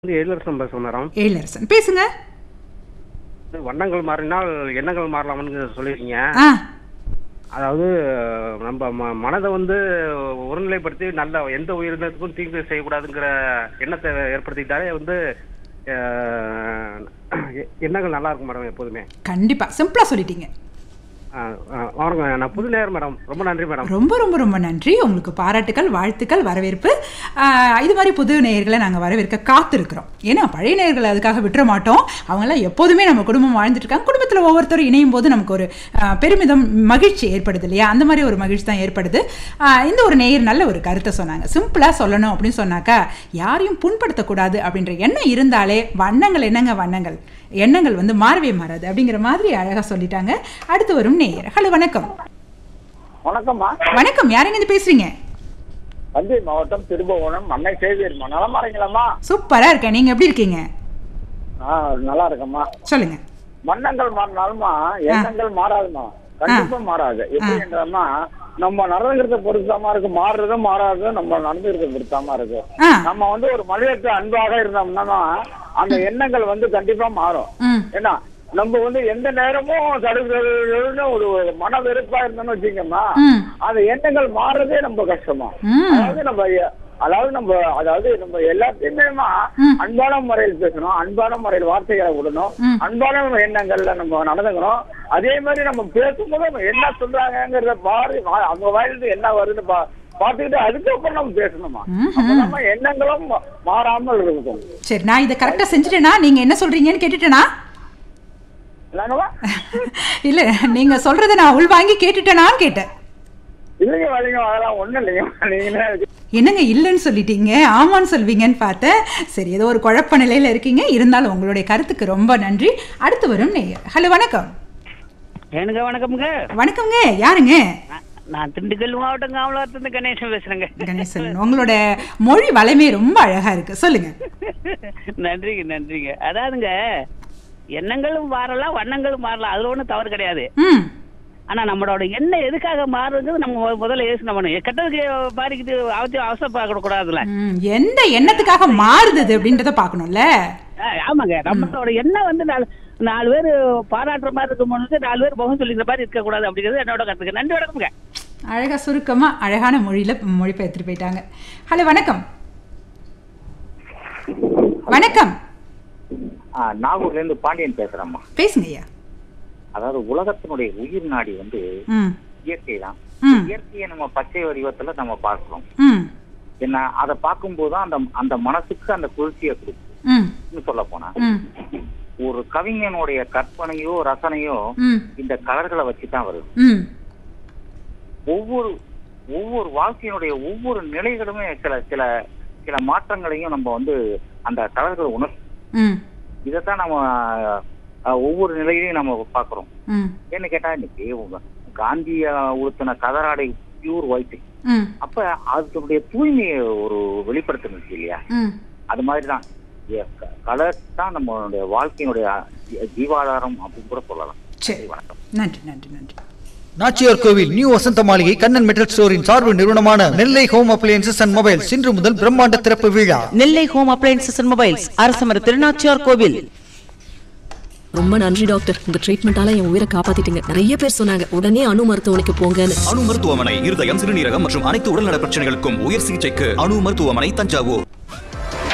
வந்து எழிலரசன் பேசுகிறேன் மேடம் எழிலரசன் பேசுங்க இது வண்ணங்கள் மாறினால் எண்ணங்கள் மாறலாம்னு சொல்லியிருக்கீங்க ஆ அதாவது நம்ம ம மனதை வந்து ஒருநிலைப்படுத்தி நல்ல எந்த உயிரினத்துக்கும் தீங்கு செய்யக்கூடாதுங்கிற எண்ணத்தை ஏற்படுத்திக்கிட்டாலே வந்து அஹ், எ- எண்ணங்கள் நல்லா இருக்கும் மேடம் எப்போதுமே கண்டிப்பா சிம்பிளா சொல்லிட்டீங்க ஆ, ஆ, வணக்கம் நான் புது நேரம் மேடம் ரொம்ப நன்றி மேடம் ரொம்ப ரொம்ப ரொம்ப நன்றி உங்களுக்கு பாராட்டுக்கள் வாழ்த்துக்கள் வரவேற்பு ஆ, இது மாதிரி புது நேயர்களை நாங்கள் வரவேற்க காத்திருக்கிறோம் ஏன்னா பழைய நேயர்களை அதுக்காக விட்டுற மாட்டோம் அவங்கெல்லாம் எப்போதுமே நம்ம குடும்பம் வாழ்ந்துட்டு இருக்காங்க குடும்பத்தில் ஒவ்வொருத்தரும் இணையும் போது நமக்கு ஒரு ஆ, பெருமிதம் மகிழ்ச்சி ஏற்படுது இல்லையா அந்த மாதிரி ஒரு மகிழ்ச்சி தான் ஏற்படுது ஆ, இந்த ஒரு நேயர் நல்ல ஒரு கருத்தை சொன்னாங்க சிம்பிளாக சொல்லணும் அப்படின்னு சொன்னாக்கா யாரையும் புண்படுத்தக்கூடாது அப்படின்ற எண்ணம் இருந்தாலே வண்ணங்கள் என்னங்க வண்ணங்கள் எண்ணங்கள் வந்து மாறவே மாறாது அப்படிங்கிற மாதிரி அழகாக சொல்லிட்டாங்க அடுத்து வரும் நேயர் ஹலோ வணக்கம் வணக்கம்மா வணக்கம் யாருங்க இருந்து பேசுறீங்க தஞ்சை மாவட்டம் திருபுவனம் அன்னை சேவியர்மா நலமா இருக்கீங்களாம்மா சூப்பரா இருக்கேன் நீங்க எப்படி இருக்கீங்க ஆ நல்லா இருக்கம்மா சொல்லுங்க வண்ணங்கள் மாறினாலுமா எண்ணங்கள் மாறாதுமா கண்டிப்பா மாறாது எப்படி என்றாமா நம்ம நடந்துக்கிறத பொறுத்தாம இருக்கு மாறுறதும் மாறாததும் நம்ம நடந்துக்கிறத பொறுத்தாம இருக்கு ஆ நம்ம வந்து ஒரு மனிதருக்கு அன்பாக இருந்தோம்னா அந்த எண்ணங்கள் வந்து கண்டிப்பா மாறும் ம் ஏன்னா நம்ம வந்து எந்த நேரமும் தடுக்கிறதுன்னு ஒரு மன வெறுப்பா இருந்தோம்னு வச்சுக்கோமா ம் அந்த எண்ணங்கள் மாறுறதே ரொம்ப கஷ்டமா ம் அதாவது நம்ம அதாவது நம்ம அதாவது நம்ம எல்லாத்தையுமேமா ம். அன்பான முறையில் பேசணும் அன்பான முறையில் வார்த்தைகளை விடணும் ம். அன்பான எண்ணங்கள்ல நம்ம நடந்துக்கணும் அதே மாதிரி நம்ம பேசும்போது அவங்க என்ன சொல்றாங்கங்கிறத பாரு வா- அவங்க வாயிலிருந்து என்ன வருதுன்னு பா பார்த்துக்கிட்டு அதுக்கப்புறம் நம்ம பேசணுமா ம்ஹும். அப்ப நம்ம எண்ணங்களும் மா- மாறாமல் இருக்கும் சரி நான் இதை கரெக்டா செஞ்சுட்டேனா நீங்க என்ன சொல்றீங்கன்னு கேட்டுட்டேனா இல்லைங்களா இல்ல நீங்க சொல்றதை நான் உள்வாங்கி கேட்டுட்டேனான்னு கேட்டேன் இல்லைங்க வழிங்க அதெல்லாம் ஒண்ணும் இல்லைங்க நீங்க என்னங்க இல்லைன்னு சொல்லிட்டீங்க ஆமான்னு சொல்வீங்கன்னு பார்த்தேன் சரி ஏதோ ஒரு குழப்ப நிலையில இருக்கீங்க இருந்தாலும் உங்களுடைய கருத்துக்கு ரொம்ப நன்றி அடுத்து வரும் நேயர் ஹலோ வணக்கம் எனக்கு வணக்கம்ங்க வணக்கம்ங்க யாருங்க நான்- நான் திண்டுக்கல் மாவட்டம் காமலாத்திலிருந்து கணேசன் பேசுறேங்க கணேசன் உங்களோட மொழி வளமே ரொம்ப அழகா இருக்கு சொல்லுங்க நன்றிங்க நன்றிங்க அதாவதுங்க எண்ணங்களும் மாறலாம் வண்ணங்களும் மாறலாம் அதுல ஒண்ணும் தவறு கிடையாது ம் ஆனா நம்மளோட எண்ணம் எதுக்காக மாறுங்கிறது நம்ம மொ- முதல்ல யோசனை பண்ணணும் கெட்டதுக்கு பாதிக்கிட்டு அவசியம் அவசரப்பட கூடாதுல ம், எந்த எண்ணத்துக்காக மாறுது அப்படின்றத பார்க்கணும்ல ஆமாங்க நம்மளோட எண்ணம் வந்து நாலு நாலு பேர் பாராட்டுற மாதிரி இருக்கும் பொழுது நாலு பேர் முகம் சொல்லிக்கிற மாதிரி இருக்க கூடாது அப்படிங்கிறது என்னோட கருத்துக்கு நன்றி வணக்கம்ங்க அழகா சுருக்கமா அழகான மொழியில மொழிபெயர்த்துட்டு போயிட்டாங்க ஹலோ வணக்கம் வணக்கம் நாகூர்ல இருந்து பாண்டியன் பேசுறேம்மா பேசுங்க ஐயா அதாவது உலகத்தினுடைய உயிர் நாடி வந்து ம் இயற்கை தான் ம் இயற்கையை நம்ம பச்சை வடிவத்துல நம்ம பார்க்கிறோம் ம் என்ன அதை பார்க்கும்போது தான் அந்த அந்த மனசுக்கு அந்த குளிர்ச்சியை கொடுக்கும் ம் இன்னும் சொல்ல போனா ம் ஒரு கவிஞனுடைய கற்பனையோ ரசனையோ ம் இந்த கலர்களை வச்சுதான் வருது ம் ஒவ்வொரு ஒவ்வொரு வாழ்க்கையினுடைய ஒவ்வொரு நிலைகளுமே சில சில சில மாற்றங்களையும் நம்ம வந்து அந்த கலர்களை உணர் ம் இதைத்தான் நம்ம அஹ், ஒவ்வொரு நிலையிலையும் நம்ம பார்க்கிறோம் ம் ஏன்னு கேட்டா இன்னைக்கு உங்க காந்திய உடுத்தின கதராடை பியூர் ஒயிட் ம் அப்ப அதனுடைய தூய்மையை ஒரு வெளிப்படுத்தணும் இல்லையா ம் அது மாதிரி தான் கலர் தான் நம்மளுடைய வாழ்க்கையினுடைய ஜீ- ஜீவாதாரம் அப்படின்னு கூட சொல்லலாம் சரி வணக்கம் நன்றி நன்றி நன்றி நாச்சியார் கோவில் நியூ வசந்த மாளிகை கண்ணன் மெட்டல் ஸ்டோரின் சார்பு நிறுவனமான Nellai home appliances and mobiles இன்று முதல் பிரம்மாண்ட திறப்பு விழா Nellai home appliances and mobiles அரசமர திருநாச்சியார் கோவில் ரொம்ப நன்றி டாக்டர் உங்க ட்ரீட்மெண்டால என் உயிரை காப்பாத்திட்டீங்க நிறைய பேர் சொன்னாங்க உடனே அணு மருத்துவமனைக்கு போங்கன்னு அணு மருத்துவமனை இருதயம் சிறுநீரகம் மற்றும் அனைத்து உடல்நல பிரச்சனைகளுக்கும் உயர் சிகிச்சைக்கு அணு மருத்துவமனை தஞ்சாவூர்